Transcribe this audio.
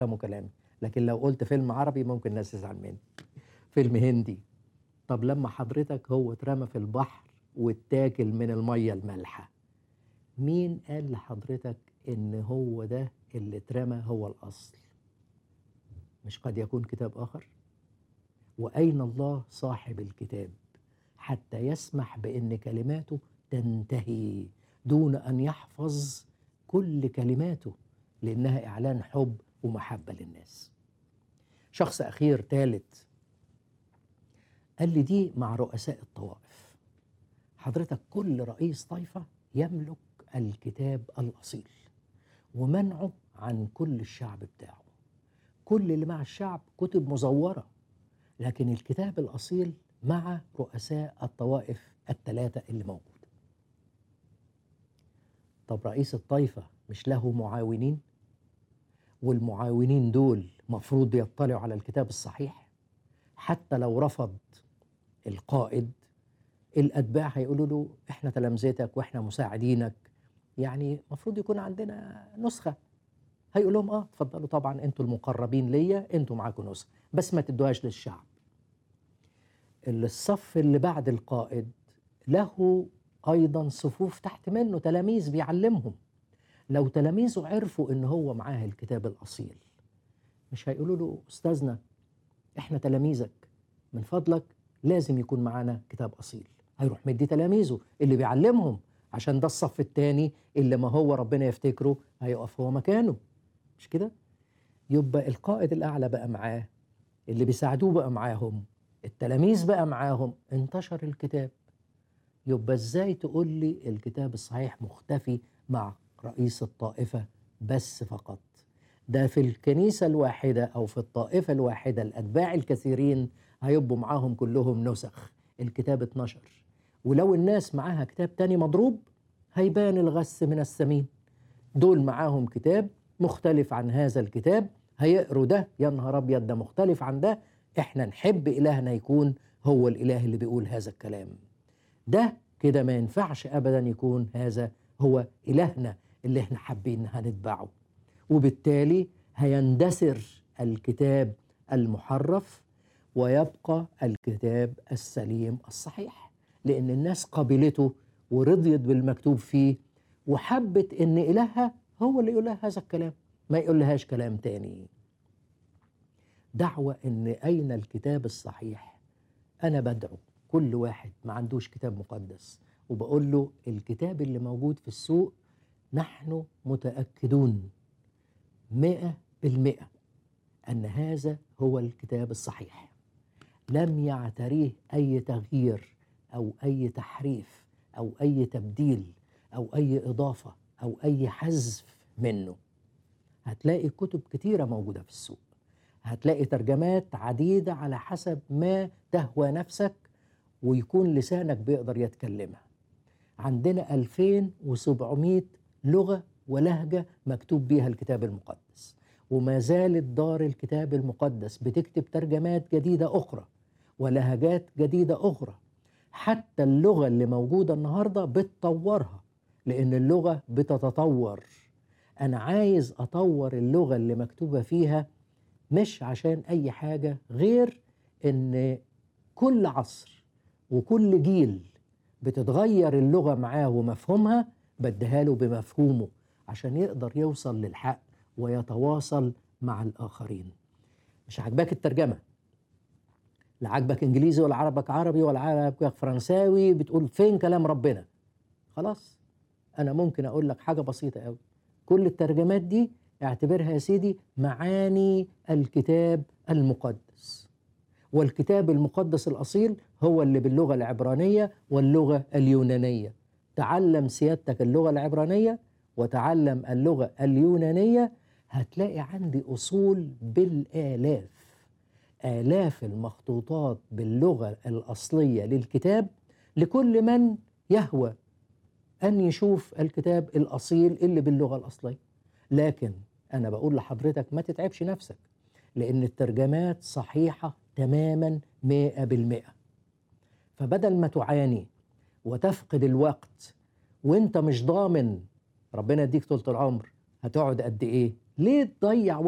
يفهموا كلامي لكن لو قلت فيلم عربي ممكن الناس تزعل مني فيلم هندي طب لما حضرتك هو اترمى في البحر واتاكل من المية المالحة مين قال لحضرتك ان هو ده اللي اترمى هو الاصل مش قد يكون كتاب اخر واين الله صاحب الكتاب حتى يسمح بان كلماته تنتهي دون ان يحفظ كل كلماته لانها اعلان حب ومحبه للناس شخص اخير ثالث قال لي دي مع رؤساء الطوائف حضرتك كل رئيس طائفه يملك الكتاب الاصيل ومنعه عن كل الشعب بتاعه كل اللي مع الشعب كتب مزوره لكن الكتاب الاصيل مع رؤساء الطوائف الثلاثه اللي موجوده طب رئيس الطائفه مش له معاونين والمعاونين دول مفروض يطلعوا على الكتاب الصحيح حتى لو رفض القائد الاتباع هيقولوا له احنا تلامذتك واحنا مساعدينك يعني المفروض يكون عندنا نسخه هيقول لهم اه اتفضلوا طبعا انتوا المقربين ليا انتوا معاكم نسخه بس ما تدوهاش للشعب الصف اللي بعد القائد له ايضا صفوف تحت منه تلاميذ بيعلمهم لو تلاميذه عرفوا ان هو معاه الكتاب الاصيل مش هيقولوا له استاذنا احنا تلاميذك من فضلك لازم يكون معانا كتاب اصيل هيروح مدي تلاميذه اللي بيعلمهم عشان ده الصف التاني اللي ما هو ربنا يفتكره هيقف هو مكانه مش كده يبقى القائد الاعلى بقى معاه اللي بيساعدوه بقى معاهم التلاميذ بقى معاهم انتشر الكتاب يبقى ازاي تقول لي الكتاب الصحيح مختفي مع رئيس الطائفة بس فقط ده في الكنيسة الواحدة أو في الطائفة الواحدة الأتباع الكثيرين هيبقوا معاهم كلهم نسخ الكتاب اتنشر ولو الناس معاها كتاب تاني مضروب هيبان الغث من السمين دول معاهم كتاب مختلف عن هذا الكتاب هيقروا ده يا نهار ابيض ده مختلف عن ده احنا نحب الهنا يكون هو الاله اللي بيقول هذا الكلام ده كده ما ينفعش ابدا يكون هذا هو الهنا اللي احنا حابين هنتبعه وبالتالي هيندثر الكتاب المحرف ويبقى الكتاب السليم الصحيح لان الناس قبلته ورضيت بالمكتوب فيه وحبت ان الهها هو اللي يقول لها هذا الكلام ما يقول لهاش كلام تاني دعوة ان اين الكتاب الصحيح انا بدعو كل واحد ما عندوش كتاب مقدس وبقول له الكتاب اللي موجود في السوق نحن متأكدون مئة بالمئة أن هذا هو الكتاب الصحيح لم يعتريه أي تغيير أو أي تحريف أو أي تبديل أو أي إضافة أو أي حذف منه هتلاقي كتب كتيرة موجودة في السوق هتلاقي ترجمات عديدة على حسب ما تهوى نفسك ويكون لسانك بيقدر يتكلمها عندنا 2700 لغة ولهجة مكتوب بيها الكتاب المقدس وما زالت دار الكتاب المقدس بتكتب ترجمات جديدة أخرى ولهجات جديدة أخرى حتى اللغة اللي موجودة النهاردة بتطورها لأن اللغة بتتطور أنا عايز أطور اللغة اللي مكتوبة فيها مش عشان أي حاجة غير إن كل عصر وكل جيل بتتغير اللغة معاه ومفهومها بديها له بمفهومه عشان يقدر يوصل للحق ويتواصل مع الآخرين مش عاجباك الترجمة لا عاجبك إنجليزي ولا عربك عربي ولا عربك فرنساوي بتقول فين كلام ربنا خلاص أنا ممكن أقول لك حاجة بسيطة قوي كل الترجمات دي اعتبرها يا سيدي معاني الكتاب المقدس والكتاب المقدس الأصيل هو اللي باللغة العبرانية واللغة اليونانية تعلم سيادتك اللغة العبرانية وتعلم اللغة اليونانية هتلاقي عندي أصول بالآلاف آلاف المخطوطات باللغة الأصلية للكتاب لكل من يهوى أن يشوف الكتاب الأصيل اللي باللغة الأصلية لكن أنا بقول لحضرتك ما تتعبش نفسك لأن الترجمات صحيحة تماما مئة بالمئة فبدل ما تعاني وتفقد الوقت وانت مش ضامن ربنا يديك طولة العمر هتقعد قد ايه ليه تضيع